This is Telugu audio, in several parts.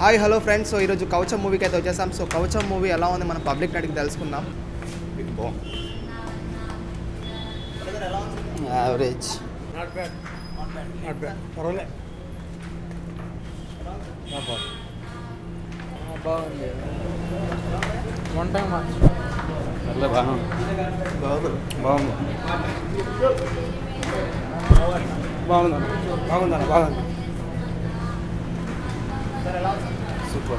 హాయ్ హలో ఫ్రెండ్స్ సో ఈరోజు కవచం మూవీకి అయితే వచ్చేసాం సో కవచం మూవీ ఎలా ఉంది మనం పబ్లిక్ అడిగి తెలుసుకుందాం average not bad not bad పర్వాలే బాగుంది వన్ టైం పర్లే బాగుంది బాగుంది బాగుందన్న బాగుందన్న బాగుంది సూపర్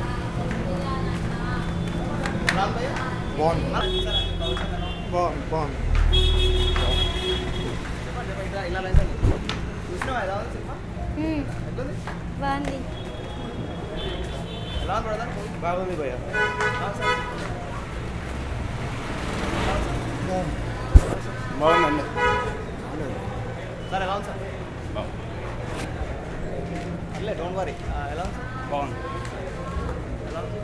బాగుంది బాగుంది బాగుంది చూసినావా ఎలా ఉంది సినిమా మ్మ్. ఎట్లుంది? బాగుంది ఎలా ఉంది brother? బాగుంది భయ్యా బాగుందండి సార్ ఎలా ఉంది సార్ పర్లే డోంట్ వరీ ఎలా ఉంది సార్ బాగుంది ఎలా ఉంది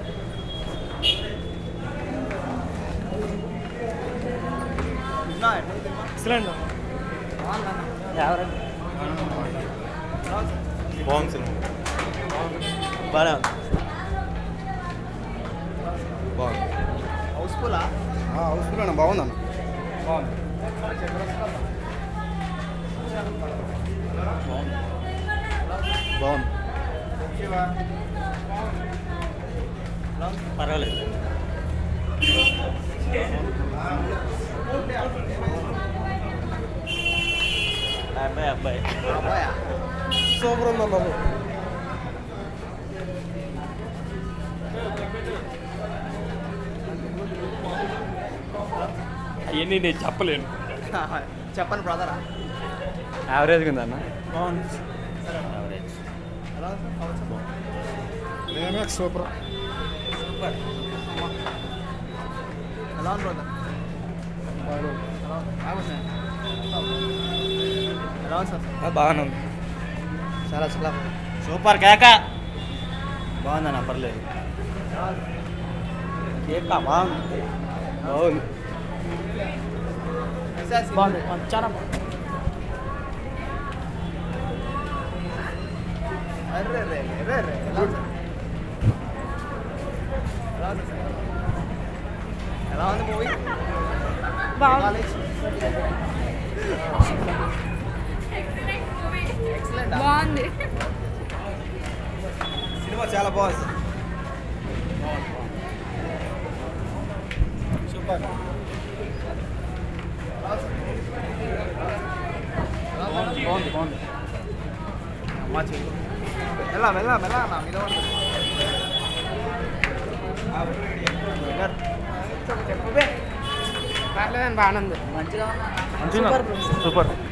చూసినావా ఎట్లుంది సినిమా ఎక్సలెంట్ యావరేజ్ ఎలా ఉంది సార్ బాగుంది సినిమా బాగా ఉంది బాగుంది హౌస్ఫుల్లా హౌస్ఫుల్ అన్న బాగుందన్న బాగుంది బాగుంది ఎలా ఉంది పర్వాలేదు అబ్బాయి అబ్బాయి అబ్బాయా సూపర్ ఉందన్న బాబు అవన్నీ నేను చెప్పలేను చెప్పండి బ్రదరా యావరేజ్గా ఉందన్న బాగుంది యావరేజ్ ఎలా ఉంది సార్ కవచం క్లైమాక్స్ సూపర్ సూపర్ ఎలా ఉంది బ్రదర్ ఎలా ఉంది సార్ బాగానే ఉంది చాలా చాలా సూపర్ కేక బాగుందన్న పర్లేదు కేక బాగుంది బాగుంది బాగుంది చాలా బాగుంది అర్రే రే రే రే ఎలా ఉంది సార్? ఎలా ఉంది సార్? ఎలా ఉంది మూవీ బాగుంది ఎక్సలెంట్ బాగుంది సినిమా చాలా బాగుంది సార్ సూపర్ బాగుంది బాగుంది అమ్మా చెల్లు మెల్ల మెల్ల మెల్ల నా మీద పడుతుంది. విన్నర్. చెప్పు బే బాగానే ఉంది సూపర్